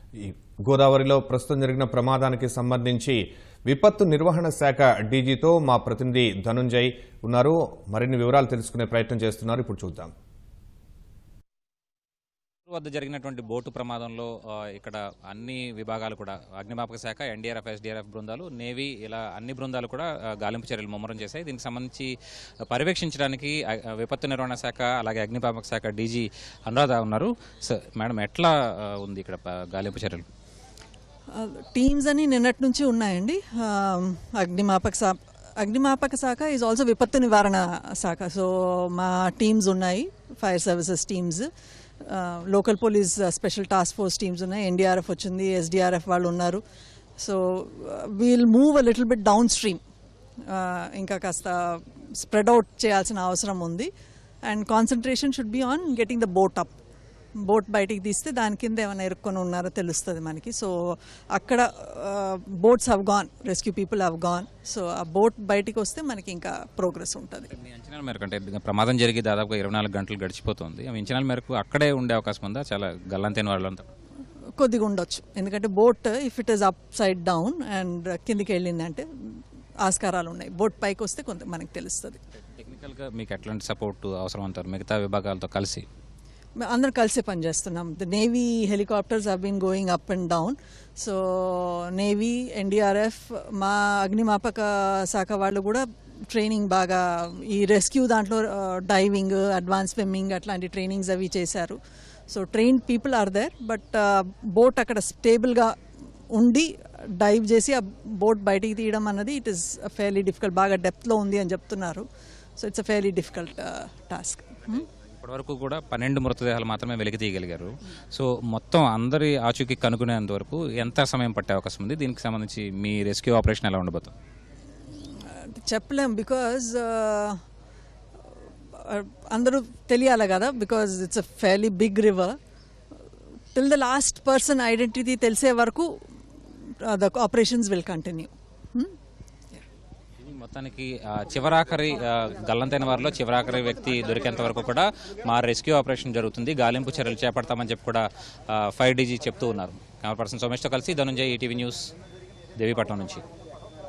ఈ గోదావరిలో ప్రస్తుతం జరిగిన ప్రమాదానికి సంబంధించి విపత్తు నిర్వహణ శాఖ డీజీతో మా ప్రతినిధి ధనుంజయ్ ఉన్నారు మరిన్ని వివరాలు తెలుసుకునే ప్రయత్నం చేస్తున్నారు ఇప్పుడు చూద్దాం వద్ద జరిగినటువంటి బోటు ప్రమాదంలో ఆ, ఇక్కడ అన్ని విభాగాలు కూడా అగ్నిమాపక శాఖ ఎన్డీఆర్ఎఫ్ ఎస్డీఆర్ఎఫ్ బృందాలు నేవీ ఇలా అన్ని బృందాలు కూడా ఆ, గాలింపు చర్యలు ముమ్మరం చేశాయి దీనికి సంబంధించి పర్యవేక్షించడానికి ఆ, ఆ, విపత్తు నిర్వహణ శాఖ అలాగే అగ్నిమాపక శాఖ డీజీ అనురాధ ఉన్నారు సార్ మేడం ఎట్లా ఆ, ఉంది ఇక్కడ ప- గాలింపు చర్యలు టీమ్స్ అని నిన్నటి నుంచి ఉన్నాయండి ఆ, అగ్నిమాపక శాఖ అగ్నిమాపక శాఖ ఈజ్ ఆల్సో విపత్తు నివారణ శాఖ సో మా టీమ్స్ ఉన్నాయి fire services teams local police special task force teams ఉన్నాయి ఎన్డీఆర్ఎఫ్ వచ్చింది ఎస్డిఆర్ఎఫ్ వాళ్ళు ఉన్నారు so we'll move a little bit downstream ఇంకా కాస్త స్ప్రెడ్ అవుట్ చేయాల్సిన అవసరం ఉంది and concentration should be on getting the boat up boat బయటికి తీస్తే దాని కింద ఏమైనా ఇరుక్కొని ఉన్నారో తెలుస్తుంది మనకి సో అక్కడ boats have gone rescue people have gone so ఆ బోట్ బయటికి వస్తే మనకి ఇంకా ప్రోగ్రెస్ ఉంటుంది మీ అంచనాల మేరకు అంటే ప్రమాదం జరిగి దాదాపుగా ఇరవై నాలుగు గంటలు గడిచిపోతుంది ఆ అంచనాల మేరకు అక్కడే ఉండే అవకాశం ఉందా చాలా గల్లంతైన వాళ్ళంతా కొద్దిగా ఉండొచ్చు ఎందుకంటే boat if it is upside down and కిందికి వెళ్ళిందంటే ఆస్కారాలు ఉన్నాయి బోట్ పైకి వస్తే కొంత మనకి తెలుస్తుంది టెక్నికల్గా మీకు ఎట్లాంటి సపోర్ట్ అవసరం అంటారు మిగతా విభాగాలతో కలిసి మే- అందరం కలిసి పనిచేస్తున్నాం the navy helicopters have been going up and down so navy NDRF మా అగ్నిమాపక శాఖ వాళ్ళు కూడా ట్రైనింగ్ బాగా ఈ రెస్క్యూ దాంట్లో డైవింగ్ అడ్వాన్స్ స్విమ్మింగ్ అట్లాంటి ట్రైనింగ్స్ అవి చేశారు so train people are there but boat అక్కడ స్టేబుల్గా ఉండి డైవ్ చేసి ఆ బోట్ బయటికి తీయడం అన్నది ఇట్ ఈస్ ఫెయిర్లీ డిఫికల్ట్ బాగా డెప్త్లో ఉంది అని చెప్తున్నారు so it's a fairly difficult task ఇప్పటివరకు కూడా పన్నెండు మృతదేహాలు మాత్రమే వెలికి తీయగలిగారు సో మొత్తం అందరి ఆచూకీ కనుగొనేంత వరకు ఎంత సమయం పట్టే అవకాశం ఉంది దీనికి సంబంధించి మీ రెస్క్యూ ఆపరేషన్ ఎలా ఉండబోతుంది చెప్పలేం బికాజ్ అందరూ తెలియాలి కదా because it's a fairly big river till the last person identity తెలిసే వరకు ద ఆపరేషన్స్ విల్ కంటిన్యూ ఇది మొత్తానికి ఆ, చివరాఖరి ఆ, గల్లంతైన వారిలో చివరాఖరి వ్యక్తి దొరికేంత వరకు కూడా మా రెస్క్యూ ఆపరేషన్ జరుగుతుంది గాలింపు చర్యలు చేపడతామని చెప్పి కూడా ఫైవ్ డీజీ చెప్తూ ఉన్నారు కెమెరా పర్సన్ సోమేష్తో కలిసి ధనుంజయ్ ఈటీవీ న్యూస్ దేవీపట్నం నుంచి